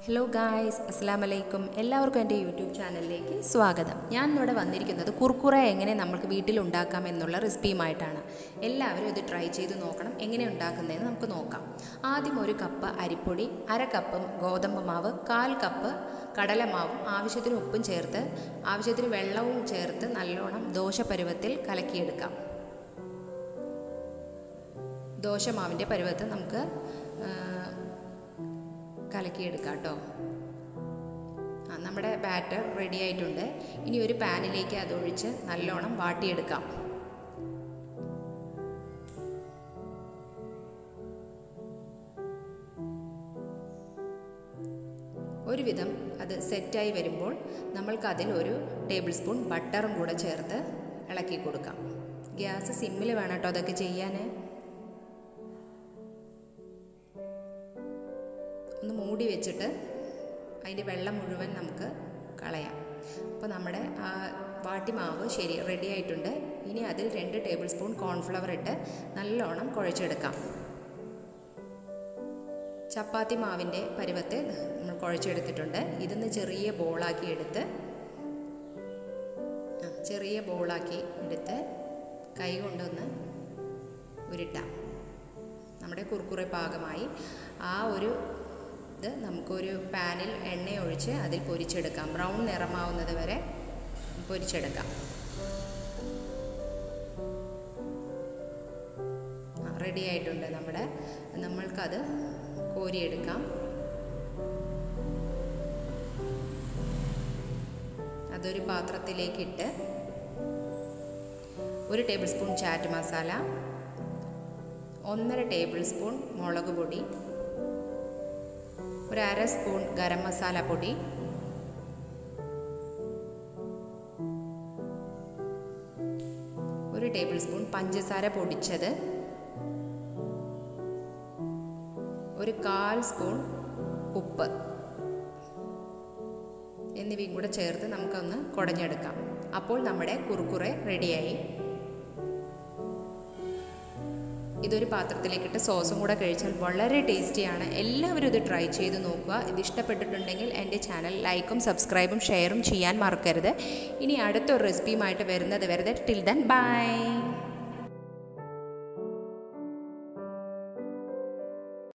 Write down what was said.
hello guys അസ്സാം വലൈക്കും എല്ലാവർക്കും എൻ്റെ യൂട്യൂബ് ചാനലിലേക്ക് സ്വാഗതം ഞാൻ ഇവിടെ വന്നിരിക്കുന്നത് കുർക്കുറ എങ്ങനെ നമുക്ക് വീട്ടിൽ ഉണ്ടാക്കാം എന്നുള്ള റെസിപ്പിയുമായിട്ടാണ് എല്ലാവരും ഇത് ട്രൈ ചെയ്ത് നോക്കണം എങ്ങനെ ഉണ്ടാക്കുന്നതെന്ന് നമുക്ക് നോക്കാം ആദ്യം ഒരു കപ്പ് അരിപ്പൊടി അര കപ്പ് ഗോതമ്പ് മാവ് കാൽ കപ്പ് കടലമാവും ആവശ്യത്തിന് ഉപ്പും ചേർത്ത് ആവശ്യത്തിന് വെള്ളവും ചേർത്ത് നല്ലോണം ദോശപരുവത്തിൽ കലക്കിയെടുക്കാം ദോശമാവിൻ്റെ പരുവത്ത് നമുക്ക് ആ, കലക്കിയെടുക്കാം കേട്ടോ ആ നമ്മുടെ ബാറ്റർ റെഡി ആയിട്ടുണ്ട് ഇനി ഒരു പാനിലേക്ക് അതൊഴിച്ച് നല്ലോണം വാട്ടിയെടുക്കാം ഒരുവിധം അത് സെറ്റായി വരുമ്പോൾ നമ്മൾക്ക് അതിൽ ഒരു ടേബിൾ സ്പൂൺ ബട്ടറും കൂടെ ചേർത്ത് ഇളക്കി കൊടുക്കാം ഗ്യാസ് സിമ്മിൽ വേണം കേട്ടോ അതൊക്കെ ചെയ്യാൻ ഒന്ന് മൂടി വെച്ചിട്ട് അതിൻ്റെ വെള്ളം മുഴുവൻ നമുക്ക് കളയാം അപ്പോൾ നമ്മുടെ ആ വാട്ടിമാവ് ശരി റെഡി ആയിട്ടുണ്ട് ഇനി അതിൽ രണ്ട് ടേബിൾ സ്പൂൺ കോൺഫ്ലവർ ഇട്ട് നല്ലോണം കുഴച്ചെടുക്കാം ചപ്പാത്തി മാവിൻ്റെ പരുവത്ത് നമ്മൾ കുഴച്ചെടുത്തിട്ടുണ്ട് ഇതിന്ന് ചെറിയ ബോളാക്കി എടുത്ത് ആ, ചെറിയ ബോളാക്കി എടുത്ത് കൈ കൊണ്ടൊന്ന് ഉരുട്ടാം നമ്മുടെ കുർക്കുറെ പാകമായി ആ ഒരു ഇത് നമുക്കൊരു പാനിൽ എണ്ണ ഒഴിച്ച് അതിൽ പൊരിച്ചെടുക്കാം ബ്രൗൺ നിറമാവുന്നത് വരെ പൊരിച്ചെടുക്കാം റെഡി ആയിട്ടുണ്ട് നമ്മുടെ നമ്മൾക്കത് കോരിയെടുക്കാം അതൊരു പാത്രത്തിലേക്കിട്ട് ഒരു ടേബിൾ സ്പൂൺ ചാറ്റ് മസാല ഒന്നര ടേബിൾ സ്പൂൺ മുളക് പൊടി ഒരു അര സ്പൂൺ ഗരം മസാല പൊടി ഒരു ടേബിൾ സ്പൂൺ പഞ്ചസാര പൊടിച്ചത് ഒരു കാൽ സ്പൂൺ ഉപ്പ് എന്നിവയും കൂടെ ചേർത്ത് നമുക്കൊന്ന് കുടഞ്ഞെടുക്കാം അപ്പോൾ നമ്മുടെ കുറുക്കുറെ റെഡിയായി ഇതൊരു പാത്രത്തിലേക്കിട്ട് സോസും കൂടെ കഴിച്ചാൽ വളരെ ടേസ്റ്റിയാണ് എല്ലാവരും ഇത് ട്രൈ ചെയ്ത് നോക്കുക ഇത് ഇഷ്ടപ്പെട്ടിട്ടുണ്ടെങ്കിൽ എൻ്റെ ചാനൽ ലൈക്കും സബ്സ്ക്രൈബും ഷെയറും ചെയ്യാൻ മറക്കരുത് ഇനി അടുത്തൊരു റെസിപ്പിയുമായിട്ട് വരുന്നത് വരെ ടിൽ ദൻ ബൈ